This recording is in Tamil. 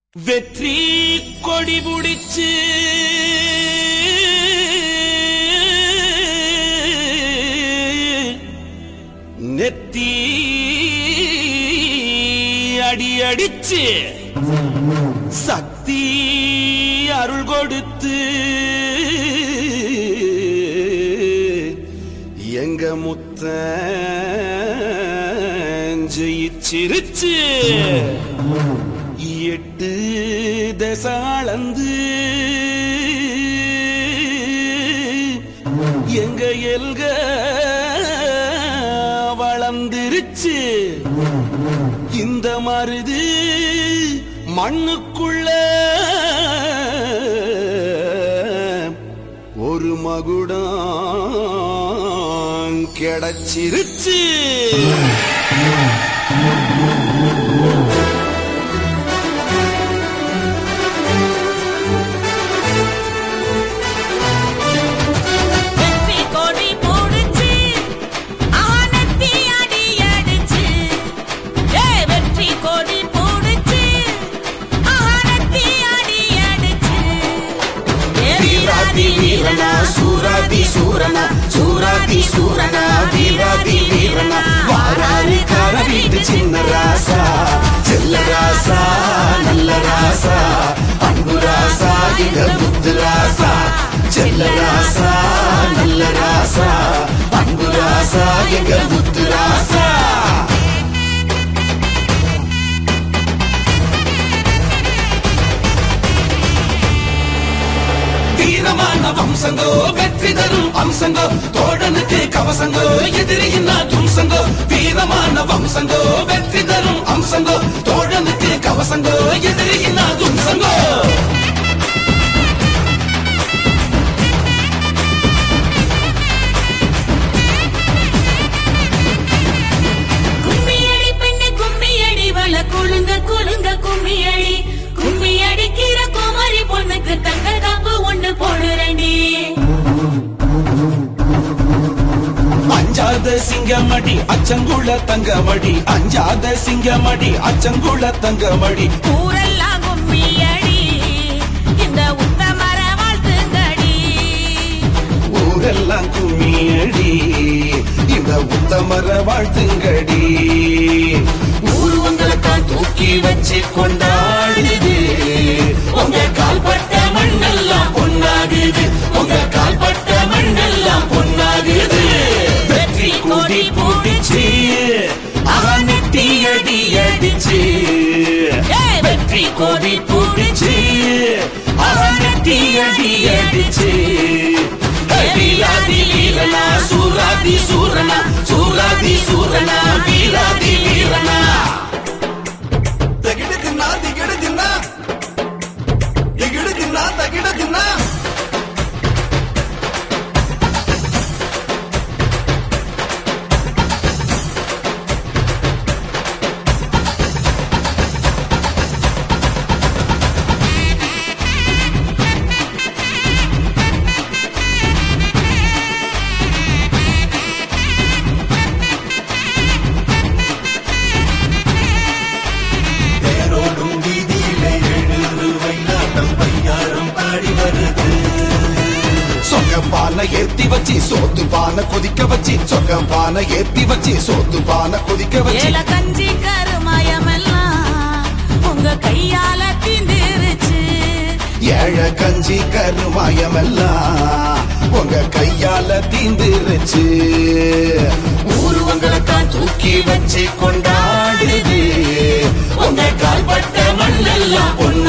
வெற்றி கொடி புடிச்சு நெத்தி அடி அடிச்சு சக்தி அருள் கொடுத்து எங்க முத்த ஜெயிச்சிருச்சு எட்டு தசாளந்து எங்க எல்க வளர்ந்துருச்சு இந்த மருது மண்ணுக்குள்ள ஒரு மகுடம் கிடைச்சிருச்சு வெற்றி கொடி போடுச்சு ஆனத்தி அடி அடிச்சு ஏ வெற்றி கொடி போடுச்சு ஆனத்தி அடி அடிச்சு ஏ வீராதி வீரனா சூராதி சூரனா சூராதி சூரனா வீராதி வீரனா வாராரு கார வீட்டு சின்ன ராசா செல்ல ராசா நல்ல ராசா அன்பு ராசா எங்க முத்து ராசா செல்ல ராசா நல்ல ராசா அன்பு ராசா எங்க முத்து ராசா வீரமான வம்சங்கோ வெற்றி தரும் அம்சங்கோ தோழனுக்கு கவசங்கோ எதிரியின் தும்சங்கோ வீரமான வம்சங்கோ வெற்றி தரும் அம்சங்கோ தோழனுக்கு கவசங்கோ எதிரியின் தும்சங்கோ கும்மியடி பெண்ணு கும்மியடி வள குலுங்க குலுங்க கும்மியடி கும்மி அடிக்கிற குமரி பொண்ணுக்கு தங்க காப்பு ஒண்ணு போடுறண்டி அஞ்சாத சிங்கமடி அச்சங்குள தங்கமடி அஞ்சாத சிங்கமடி அச்சங்குள தங்கமடி ஊரெல்லாம் கும்மியடி இந்த உத்தமர வாழ்த்துங்கடி ஊரெல்லாம் கும்மியடி இந்த உத்தமர வாழ்த்துங்கடி ஊர் உங்களுக்கான் தூக்கி வச்சு கொண்டாடுது உங்க கால்பட்ட மண்ணெல்லாம் பொன்னாகுது உங்க கால்பட்ட மண்ணெல்லாம் பொன்னாகுது வெற்றி கொடி பூடிச்சு ஆனட்டி அடி அடிச்சு வெற்றி கொடி பூடிச்சு ஆனட்டி அடி அடிச்சு வீராதி வீரனா சூராதி சூரனா சூராதி சூரனா வீராதி வீரனா தகிட தின்னா திகிட தின்னா எகிட தின்னா தகிட தின்னா தேரோடும் வீதியிலே எழுது வைநாட்டம் பையாரும் பாடி வருது சொக்க பானை ஏத்தி வச்சு சோத்து பானை கொதிக்க வச்சு சொக்க பானை ஏத்தி வச்சு சோத்து பானை கொதிக்க வச்சு ஏல கஞ்சி கருமாயமெல்லாம் உங்க கையால தீந்துருச்சு ஏழ கஞ்சி கருமாயமெல்லாம் உங்க கையால தீந்துருச்சு ஊரு உங்களுக்கான் தூக்கி வச்சு கொண்டாடுது உங்க கால்பட்ட மண்ணெல்லாம் பொண்ணு